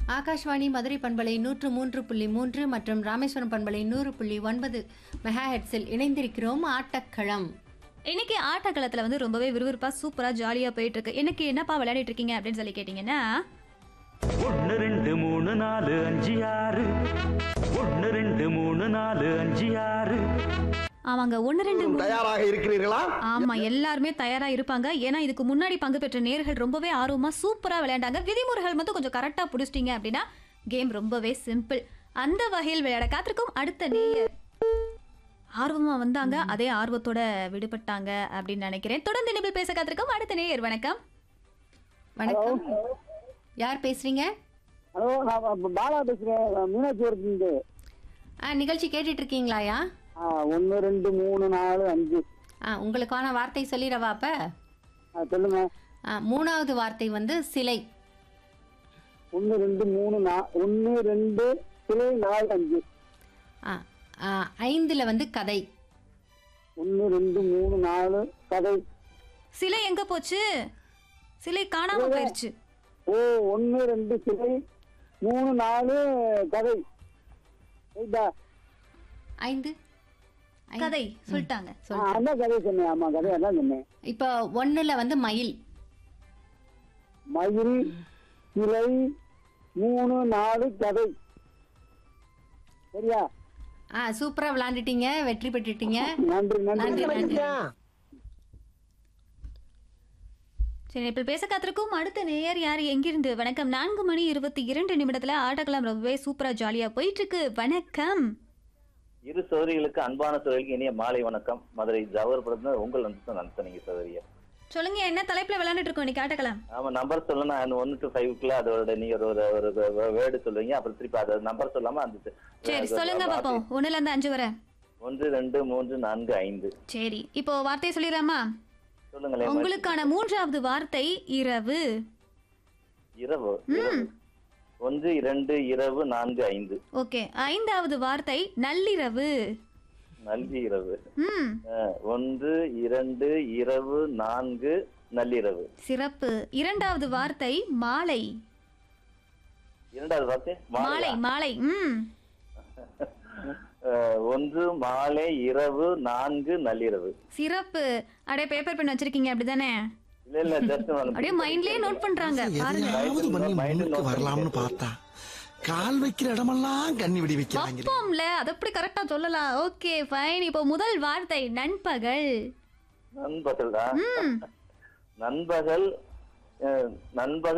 ஆகாஷ்வாணி மதுரை பண்பலை நூற்று மூன்று புள்ளி மூன்று மற்றும் ராமேஸ்வரம் பண்பலை நூறு புள்ளி ஒன்பது மெகா ஹெட்ஸில் இணைந்திருக்கிறோம் ஆட்டக்களம் இன்னைக்கு ஆட்டக்களத்துல வந்து ரொம்பவே விறுவிறுப்பா சூப்பரா ஜாலியா போயிட்டு இருக்கு எனக்கு என்னப்பா விளையாடிட்டு இருக்கீங்க அப்படின்னு சொல்லி கேட்டீங்கன்னா ஒன்னு ரெண்டு மூணு நாலு அஞ்சு ஆறு ஒன்னு ரெண்டு மூணு நாலு அஞ்சு ஆறு ஆமாங்க ஒன்னு ரெண்டு மூணு தயாராக இருக்கிறீர்களா ஆமா எல்லாருமே தயாரா இருப்பாங்க ஏன்னா இதுக்கு முன்னாடி பங்கு பெற்ற நேர்கள் ரொம்பவே ஆர்வமா சூப்பரா விளையாண்டாங்க விதிமுறைகள் மட்டும் கொஞ்சம் கரெக்டா புடிச்சிட்டீங்க அப்படின்னா கேம் ரொம்பவே சிம்பிள் அந்த வகையில் விளையாட காத்திருக்கும் அடுத்த நேயர் ஆர்வமா வந்தாங்க அதே ஆர்வத்தோட விடுபட்டாங்க அப்படின்னு நினைக்கிறேன் தொடர்ந்து நிபிள் பேச காத்திருக்கும் அடுத்த நேயர் வணக்கம் வணக்கம் யார் பேசுறீங்க ஹலோ நான் பாலா பேசுகிறேன் மீனாட்சி ஆ நிகழ்ச்சி கேட்டுட்டு இருக்கீங்களாயா ஒன்று ரெண்டு மூணு நாலு அஞ்சு ஆ உங்களுக்கான வார்த்தை சொல்லிடவா அப்ப ஆ, சொல்லுங்க ஆ, மூணாவது வார்த்தை வந்து சிலை ஒன்று ரெண்டு மூணு நா ஒன்று ரெண்டு சிலை நாலு அஞ்சு ஆ, ஆ, ஐந்துல வந்து கதை ஒன்று ரெண்டு மூணு நாலு கதை சிலை எங்க போச்சு சிலை காணாம போயிருச்சு ஓ ஒன்று ரெண்டு சிலை மூணு நாலு கதை ரைட்டா ஐந்து ஐந்து. கதை சொல்லிட்டாங்க ஆ, சொல் அதான் கதை சொன்னேன் ஆமாம் கதை அதான் சொன்னேன் இப்போ ஒண்ணுல வந்து மயில் மயில் சிலை மூணு நாலு கதை சரியா ஆ சூப்பரா விளையாண்டுட்டீங்க வெற்றி பெற்றுட்டீங்க நன்றி நன்றி நன்றி நன்றி சரி இப்ப பேச காத்திருக்கும் அடுத்த நேயர் யார் எங்கிருந்து வணக்கம் நான்கு மணி இருபத்தி இரண்டு நிமிடத்துல ஆட்டக்கலாம் ரொம்பவே சூப்பரா ஜாலியா போயிட்டு இருக்கு வணக்கம் இரு சோதரிகளுக்கு அன்பான சோதரிகளுக்கு இனிய மாலை வணக்கம் மதுரை ஜவஹர்புரத்துல உங்கள் வந்து நடத்துனீங்க சோதரிய சொல்லுங்க என்ன தலைப்புல விளையாண்டுட்டு இருக்கோம் இன்னைக்கு ஆட்டக்கலாம் ஆமா நம்பர் சொல்லணும் அந்த ஒன்னு டு ஃபைவ்க்குள்ள அதோட நீங்க ஒரு ஒரு ஒரு வேர்டு சொல்லுவீங்க அப்புறம் திருப்பி அதை நம்பர் சொல்லாம அந்த சரி சொல்லுங்க பாப்போம் ஒண்ணுல இருந்து அஞ்சு வரை ஒன்று ரெண்டு மூன்று நான்கு ஐந்து சரி இப்போ வார்த்தை சொல்லிடலாமா சொல்லுங்களேன் உங்களுக்கான மூன்றாவது வார்த்தை இரவு இரவு இரவு ஒன்று இரண்டு இரவு நான்கு ஐந்து ஓகே ஐந்தாவது வார்த்தை நள்ளிரவு நல்கி இரவு ம் அஹ், ஒன்று இரண்டு இரவு நான்கு நள்ளிரவு சிறப்பு இரண்டாவது வார்த்தை மாலை இரண்டாவது வார்த்தை மாலை மாலையா? மாலை ம் அஹ், ஒன்று மாலை இரவு நான்கு நள்ளிரவு சிறப்பு அடே பேப்பர் பென் வச்சிருக்கீங்க அப்படிதானே இல்ல இல்ல ஜஸ்ட் அப்படியே மைண்ட்லயே நோட் பண்றாங்க பாருங்க எதையாவது பண்ணி Mind முன்னுக்கு note வரலாம்னு பண்ணிட்டு பார்த்தா கால் வைக்கிற இடமெல்லாம் கண்ணி விடி வைக்கிறாங்க வைப்போம்ல அது எப்படி கரெக்டா சொல்லலாம் ஓகே ஃபைன் இப்போ முதல் வார்த்தை நண்பகல் நண்பகல் ம் நண்பகல் அஹ், நண்பகல்